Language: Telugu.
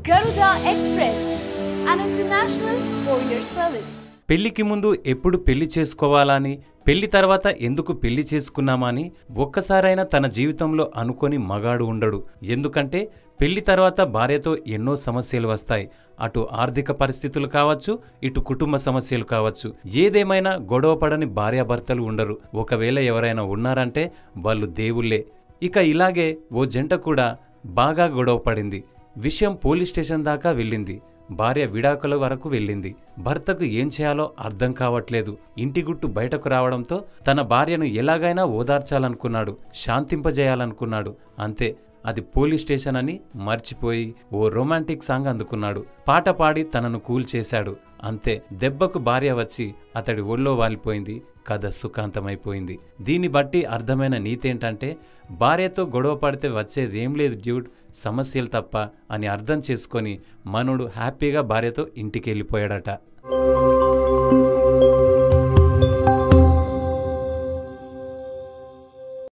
Garuda Express, an international courier service. పెళ్లికి ముందు ఎప్పుడు పెళ్లి చేసుకోవాలని పెళ్లి తర్వాత ఎందుకు పెళ్లి చేసుకున్నామని ఒక్కసారైనా తన జీవితంలో అనుకొని మగాడు ఉండడు ఎందుకంటే పెళ్లి తర్వాత భార్యతో ఎన్నో సమస్యలు వస్తాయి అటు ఆర్థిక పరిస్థితులు కావచ్చు ఇటు కుటుంబ సమస్యలు కావచ్చు ఏదేమైనా గొడవ పడని భార్యాభర్తలు ఉండరు ఒకవేళ ఎవరైనా ఉన్నారంటే వాళ్ళు దేవుళ్ళే ఇక ఇలాగే ఓ జంట కూడా బాగా గొడవ పడింది విషయం పోలీస్ స్టేషన్ దాకా వెళ్ళింది భార్య విడాకుల వరకు వెళ్ళింది భర్తకు ఏం చేయాలో అర్థం కావట్లేదు ఇంటి గుట్టు బయటకు రావడంతో తన భార్యను ఎలాగైనా ఓదార్చాలనుకున్నాడు శాంతింపజేయాలనుకున్నాడు అంతే అది పోలీస్ స్టేషన్ అని మర్చిపోయి ఓ రొమాంటిక్ సాంగ్ అందుకున్నాడు పాట పాడి తనను కూల్ చేశాడు అంతే దెబ్బకు భార్య వచ్చి అతడి ఒళ్ళో వాలిపోయింది కథ సుఖాంతమైపోయింది దీన్ని బట్టి అర్థమైన నీతేంటంటే భార్యతో గొడవ పడితే వచ్చేదేం లేదు డ్యూడ్ సమస్యలు తప్ప అని అర్థం చేసుకొని మనుడు హ్యాపీగా భార్యతో ఇంటికి వెళ్ళిపోయాడట